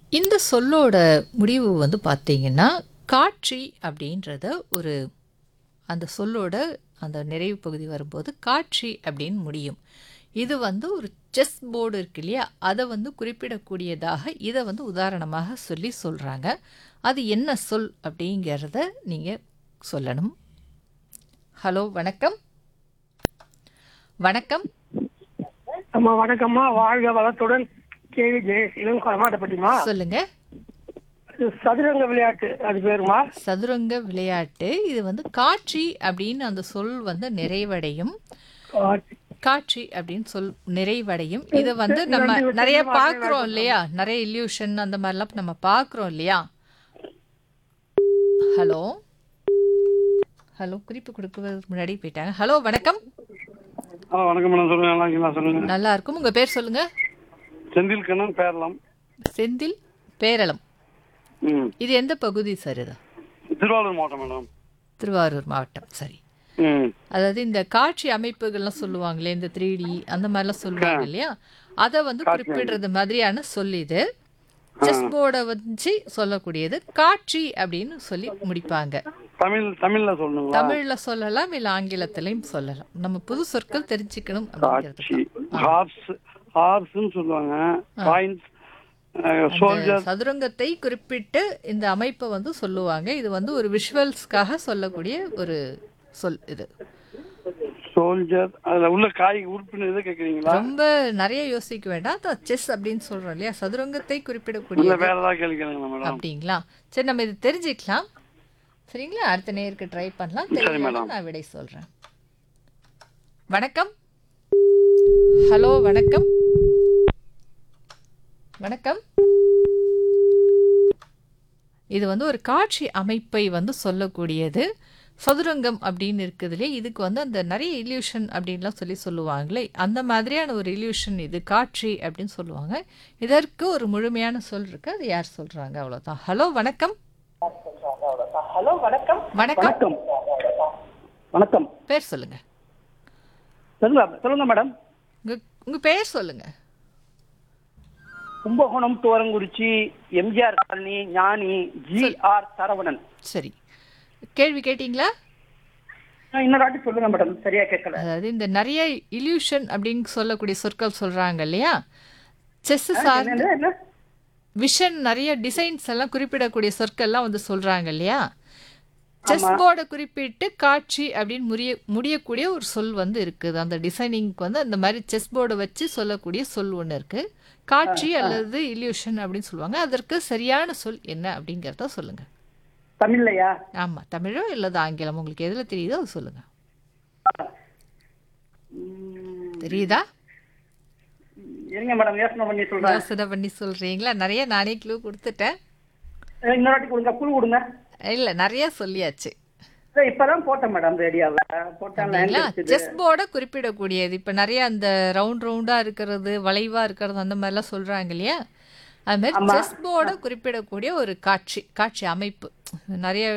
இந்த சொல்லோட முடிவு வந்து பார்த்தீங்கன்னா, காட்சி அப்படின்றத ஒரு அந்த சொல்லோட அந்த நிறைவு பகுதி வரும்போது, காட்சி அப்படின்னு முடியும். இது வந்து ஒரு செஸ் போர்டு இருக்கு இல்லையா? அத வந்து குறிப்பிடக்கூடியதாக இத வந்து உதாரணமாக சொல்லி சொல்றாங்க. அது என்ன சொல் அப்படிங்கிறத நீங்க சொல்லணும். ஹலோ வணக்கம். வணக்கம். அம்மா வணக்கம்மா வாழ்க வளத்துடன் கேவி ஜெயசீலன் கொலமாட்டப்பட்டிமா சொல்லுங்க. சதுரங்க விளையாட்டு அது பேருமா சதுரங்க விளையாட்டு. இது வந்து காட்சி அப்படின்னு அந்த சொல் வந்து நிறைவடையும். காட்சி அப்படின்னு சொல் நிறைவடையும். இத வந்து நம்ம நன்றி, நெறைய நன்றி, பார்க்குறோம் வாழ்த்துக்கள். இல்லையா? நெறைய இல்யூஷன் அந்த மாரிலாம் நம்ம பார்க்குறோம் இல்லையா? ஹலோ. ஹலோ குறிப்பு குடுக்குறதுக்கு முன்னாடி போயிட்டாங்க. ஹலோ வணக்கம். ஆ வணக்கம் மேடம் சொல்லுங்க நல்லா இருக்கீங்களா சொல்லுங்க நல்லா இருக்கும். உங்க பேர் சொல்லுங்க. செந்தில் கண்ணன் பேரலாம் செந்தில் பேரளம். ம் இது எந்த பகுதி சார் இது? திருவாரூர் மாவட்டம் மேடம் திருவாரூர் மாவட்டம். சரி. ம் அதாவது இந்த காட்சி அமைப்புகள்லாம் சொல்லுவாங்களே இந்த 3D அந்த மாதிரிலாம் சொல்லுவாங்க இல்லையா? அத வந்து காட்சி குறிப்பிடுறது மாதிரியான சொல் இது. செஸ் போர்ட வச்சு சொல்லக்கூடியது காட்சி அப்படின்னு சொல்லி முடிப்பாங்க. தமிழ் தமிழ்ல சொல்லணுங்களா தமிழ்ல சொல்லலாம் இல்ல ஆங்கிலத்திலயும் சொல்லலாம். நம்ம புது சொற்கள் தெரிஞ்சுக்கணும் காட்சி அப்படிங்கிறது ஹார்ஸ் ஹார்ஸ்னு சொல்லுவாங்க பாயிண்ட்ஸ் சோல்ஜர் சதுரங்கத்தை குறிப்பிட்டு இந்த அமைப்பை வந்து சொல்லுவாங்க. இது வந்து ஒரு விஷுவல்ஸ்க்காக சொல்லக்கூடிய ஒரு சொல் இது. சோல்ஜர் அதுல உள்ள காய் உறுப்பினர் எது கேக்குறீங்களா ரொம்ப நிறைய யோசிக்க வேண்டாம். செஸ் அப்படின்னு சொல்றோம் இல்லையா? சதுரங்கத்தை இல்ல குறிப்பிடக்கூடிய வேற ஏதாவது கேள்வி கேளுங்களா மேடம் அப்படிங்களா? சரி நம்ம இது தெரிஞ்சுக்கலாம். சரிங்களா? அடுத்த நேருக்கு ட்ரை பண்ணலாம். சரி, தெரியலனா மேடம். நான் விடை சொல்றேன். வணக்கம். ஹலோ வணக்கம். வணக்கம். இது வந்து ஒரு காட்சி அமைப்பை வந்து சொல்லக்கூடியது. சதுரங்கம் அப்படின்னு இருக்குதுலே இதுக்கு வந்து அந்த நிறைய இல்யூஷன் அப்படின்லாம் சொல்லி சொல்லுவாங்களே அந்த மாதிரியான ஒரு இல்யூஷன் இது காட்சி அப்படின்னு சொல்லுவாங்க. இதற்கு ஒரு முழுமையான சொல் இருக்கு. அது யார் சொல்றாங்க அவ்வளவுதான். ஹலோ வணக்கம். ஹலோ வணக்கம் வணக்கம். வணக்கம் வணக்கம் பேர் சொல்லுங்க. சொல்லுங்க சொல்லுங்க மேடம் உங்க உங்க பேர் சொல்லுங்க. Kumbakonam Thuvarankurichi MGR colony Gnani G R Saravanan சரி. கேள்வி கேட்டீங்களா? ஆ, இன்னொரு வாட்டி சொல்லுங்க மேடம் சரியா கேட்கல அதாவது இந்த நிறைய இல்யூஷன் அப்படின்னு சொல்லக்கூடிய சொற்கள் சொல்றாங்க இல்லையா? செஸ் சார்ந்த என்னது, என்ன விஷன் நிறைய டிசைன்ஸ் எல்லாம் குறிப்பிடக்கூடிய சொற்கள்லாம் வந்து சொல்றாங்க இல்லையா? செஸ் போர்டை குறிப்பிட்டு காட்சி அப்படின்னு முடிய முடியக்கூடிய ஒரு சொல் வந்து இருக்குது. அந்த டிசைனிங்க்கு வந்து அந்த மாதிரி செஸ் போர்டை வச்சு சொல்லக்கூடிய சொல் ஒன்று இருக்கு. காட்சி அல்லது இல்யூஷன் அப்படின்னு சொல்லுவாங்க. அதற்கு சரியான சொல் என்ன அப்படிங்கிறத சொல்லுங்க. தமிழ்லையா ஆமா தமிழோ இல்லது ஆங்கிலம் உங்களுக்கு எதுல தெரியுதோ அது சொல்லுங்க. தெரியுதா? இருங்க மேடம் யோசனை பண்ணி சொல்றேன் யோசனை பண்ணி சொல்றீங்களா? நிறைய நானே க்ளூ கொடுத்துட்டேன். ஆ, இன்னொரு வாட்டி கொடுங்க குழு கொடுங்க இல்ல நிறைய சொல்லியாச்சு. ஆ, இப்பதான் போட்டேன் மேடம் ரேடியோவை போட்டேன் லைன் அப்படிங்களா? கிடைச்சது செஸ் போர்டை குறிப்பிடக்கூடியது. இப்ப நிறைய அந்த ரவுண்ட் ரவுண்டா இருக்கிறது, வளைவா இருக்கிறது அந்த மாதிரிலாம் சொல்றாங்க இல்லையா? அது மாதிரி ஆமா. செஸ் போர்டை குறிப்பிடக்கூடிய ஒரு காட்சி காட்சி அமைப்பு. நிறைய